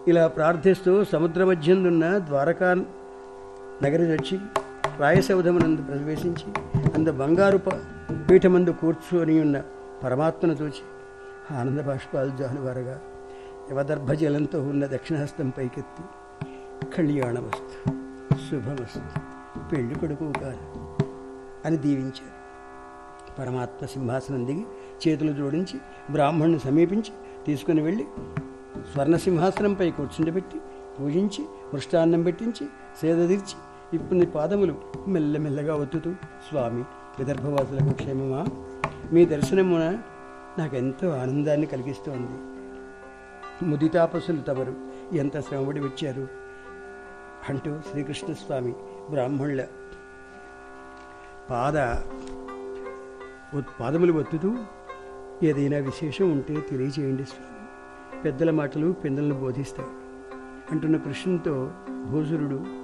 ఇలా ప్రార్థిస్తూ సముద్ర మధ్యందున్న ద్వారకా నగరి వచ్చి రాయసౌధమునందు ప్రవేశించి అందు బంగారు ప- పీఠమందు కూర్చొని ఉన్న పరమాత్మను చూచి ఆనంద బాష్పాలు జానువారగా యవదర్భజలంతో ఉన్న దక్షిణహస్తం పైకెత్తి కళ్యాణమస్తు శుభమస్తు పెళ్లి కొడుకు కాదు అని దీవించారు పరమాత్మ సింహాసనం దిగి చేతులు జోడించి బ్రాహ్మణ్ణి సమీపించి తీసుకుని వెళ్ళి స్వర్ణ సింహాసనంపై కూర్చుండబెట్టి పూజించి మృష్టాన్నం పెట్టించి సేద తీర్చి ఇప్పుడు పాదములు మెల్లమెల్లగా ఒత్తుతూ స్వామి విదర్భవాసులకు క్షేమమా మీ దర్శనమున నాకెంతో ఆనందాన్ని కలిగిస్తోంది ముదితాపసులు తమరు ఎంత శ్రమపడి వచ్చారు అంటూ శ్రీకృష్ణస్వామి బ్రాహ్మణుల పాద ఒత్- పాదములు ఒత్తుతూ ఏదైనా విశేషం ఉంటే తెలియజేయండి స్వామి పెద్దల మాటలు పిల్లలను బోధిస్తాయి అంటున్న కృష్ణుతో భూసురుడు